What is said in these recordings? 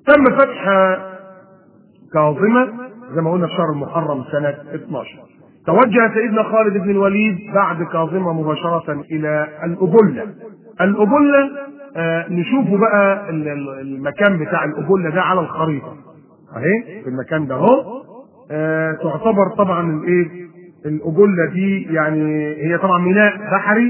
تم فتح كاظمة زي ما قلنا في شهر المحرم سنة 12 توجه سيدنا خالد بن الوليد بعد كاظمة مباشرة إلى الأبلة الأبلة آه نشوفوا بقى المكان بتاع الأبلة ده على الخريطة أهي في المكان ده أهو آه تعتبر طبعا الإيه الأبلة دي يعني هي طبعا ميناء بحري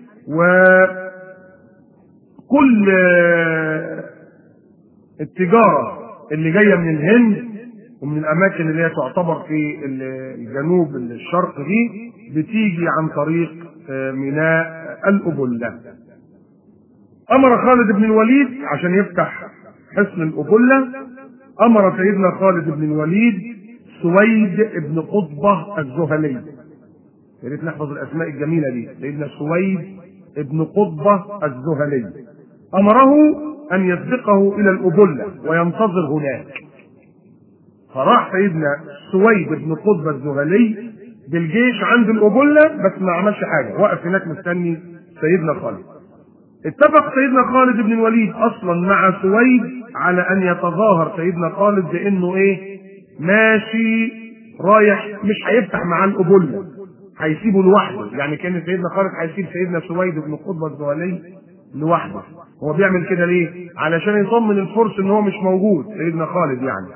وكل آه التجارة اللي جاية من الهند ومن الأماكن اللي هي تعتبر في الجنوب الشرق دي بتيجي عن طريق ميناء الأبلة أمر خالد بن الوليد عشان يفتح حصن الأبلة أمر سيدنا خالد بن الوليد سويد بن قطبة الزهلي يا ريت نحفظ الأسماء الجميلة دي سيدنا سويد بن قطبة الزهلي أمره أن يسبقه إلى الأبلة وينتظر هناك فراح سيدنا سويد بن قطبة الزهلي بالجيش عند الأبلة بس ما عملش حاجة وقف هناك مستني سيدنا خالد اتفق سيدنا خالد بن الوليد أصلا مع سويد على أن يتظاهر سيدنا خالد بأنه إيه ماشي رايح مش هيفتح معاه الأبلة هيسيبه لوحده يعني كان سيدنا خالد هيسيب سيدنا سويد بن قطبة الزهلي لوحده هو بيعمل كده ليه؟ علشان يطمن الفرس ان هو مش موجود سيدنا خالد يعني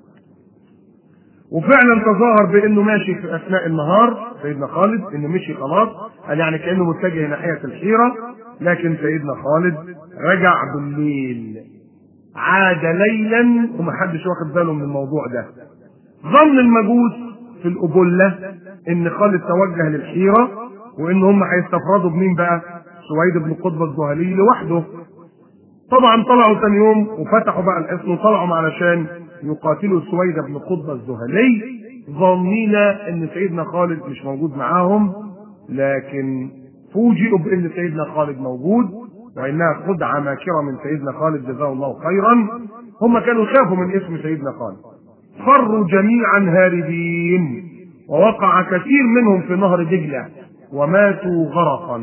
وفعلا تظاهر بانه ماشي في اثناء النهار سيدنا خالد انه مشي خلاص قال يعني كانه متجه ناحيه الحيره لكن سيدنا خالد رجع بالليل عاد ليلا ومحدش واخد باله من الموضوع ده ظن المجوس في الأبلة إن خالد توجه للحيرة وإن هم هيستفردوا بمين بقى؟ سويد بن قطب الزهلي لوحده. طبعا طلعوا ثاني يوم وفتحوا بقى الحصن وطلعوا علشان يقاتلوا سويد بن قطب الزهلي ظانين إن سيدنا خالد مش موجود معاهم لكن فوجئوا بإن سيدنا خالد موجود وإنها خدعة ماكرة من سيدنا خالد جزاه الله خيرا هم كانوا خافوا من اسم سيدنا خالد فروا جميعا هاربين ووقع كثير منهم في نهر دجلة وماتوا غرقا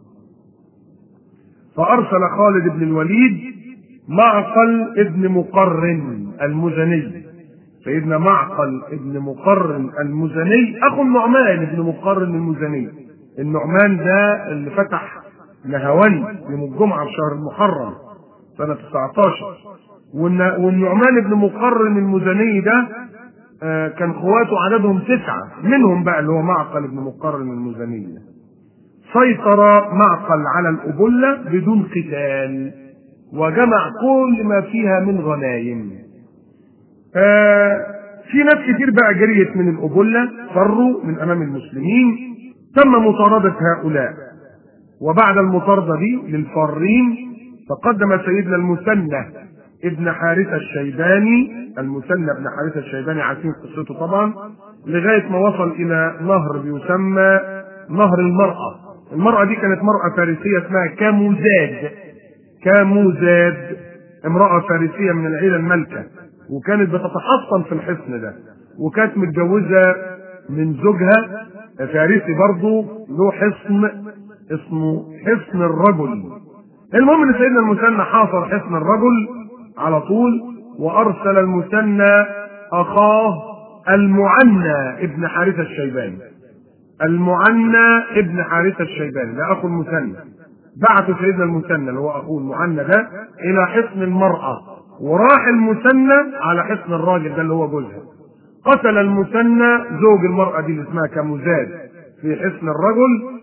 فأرسل خالد بن الوليد معقل ابن مقرن المزني سيدنا معقل ابن مقرن المزني أخو النعمان ابن مقرن المزني النعمان ده اللي فتح نهوان يوم الجمعة في شهر المحرم سنة 19 والنعمان بن مقرن المزني ده آه كان اخواته عددهم تسعة منهم بقى اللي هو معقل بن مقرن المزني ده سيطر معقل على الأبلة بدون قتال وجمع كل ما فيها من غنايم آه في ناس كتير بقى جريت من الأبلة فروا من أمام المسلمين تم مطاردة هؤلاء وبعد المطاردة دي للفارين تقدم سيدنا المثنى ابن حارثة الشيباني المثنى ابن حارثة الشيباني عارفين قصته طبعا لغاية ما وصل إلى نهر بيسمى نهر المرأة المرأة دي كانت مرأة فارسية اسمها كاموزاد كاموزاد امرأة فارسية من العيلة الملكة وكانت بتتحصن في الحصن ده وكانت متجوزة من زوجها فارسي برضه له حصن اسمه حصن الرجل المهم ان سيدنا المثنى حاصر حصن الرجل على طول وارسل المثنى اخاه المعنى ابن حارثة الشيباني المعنى ابن حارثة الشيباني ده اخو المثنى بعث سيدنا المثنى اللي هو اخوه المعنى ده الى حصن المرأة وراح المثنى على حصن الراجل ده اللي هو جوزها قتل المثنى زوج المرأة دي اللي اسمها كمزاد في حصن الرجل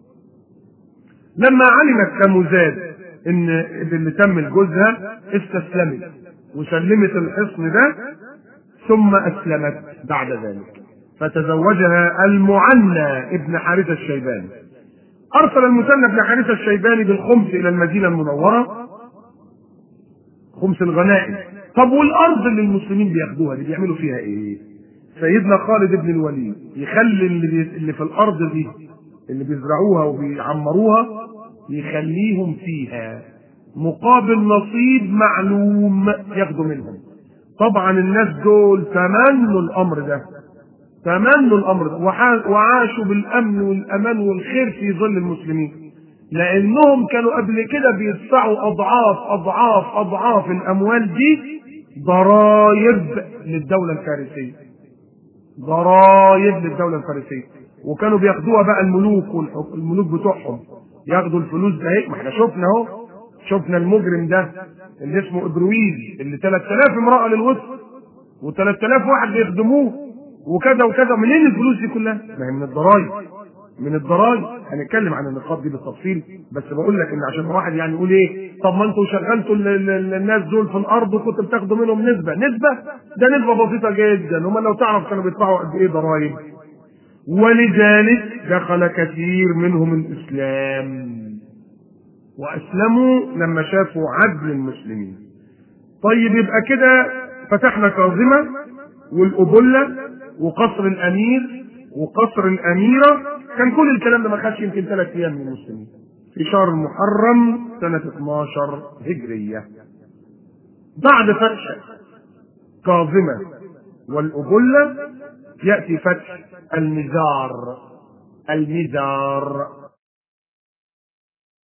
لما علمت كمزاد ان اللي تم لجوزها استسلمت وسلمت الحصن ده ثم اسلمت بعد ذلك فتزوجها المعنى ابن حارثة الشيباني ارسل المثنى ابن حارثة الشيباني بالخمس الى المدينة المنورة خمس الغنائم طب والارض اللي المسلمين بياخدوها دي بيعملوا فيها ايه سيدنا خالد بن الوليد يخلي اللي, بي... اللي في الارض دي اللي بيزرعوها وبيعمروها يخليهم فيها مقابل نصيب معلوم ياخدوا منهم طبعا الناس دول تمنوا الامر ده تمنوا الامر ده وعاشوا بالامن والامان والخير في ظل المسلمين لانهم كانوا قبل كده بيدفعوا اضعاف اضعاف اضعاف الاموال دي ضرائب للدولة الفارسية ضرائب للدولة الفارسية وكانوا بياخدوها بقى الملوك والملوك بتوعهم ياخدوا الفلوس ده هيك ما احنا شفنا اهو شفنا المجرم ده اللي اسمه ابرويز اللي 3000 امرأة للوسط و3000 واحد بيخدموه وكذا وكذا منين الفلوس دي كلها؟ ما هي من الضرائب من الضرائب هنتكلم عن النقاط دي بالتفصيل بس بقول لك ان عشان واحد يعني يقول ايه طب ما انتوا شغلتوا ال- ال- ال- الناس دول في الارض وكنتوا بتاخدوا منهم نسبه نسبه ده نسبه بسيطه جدا هم لو تعرف كانوا بيدفعوا قد ايه ضرائب ولذلك دخل كثير منهم الاسلام واسلموا لما شافوا عدل المسلمين طيب يبقى كده فتحنا كاظمه والأبلة وقصر الأمير وقصر الأميرة كان كل الكلام ده ما خدش يمكن ثلاث أيام من المسلمين في شهر المحرم سنة 12 هجرية بعد فتح كاظمة والأبلة يأتي فتح المزار المزار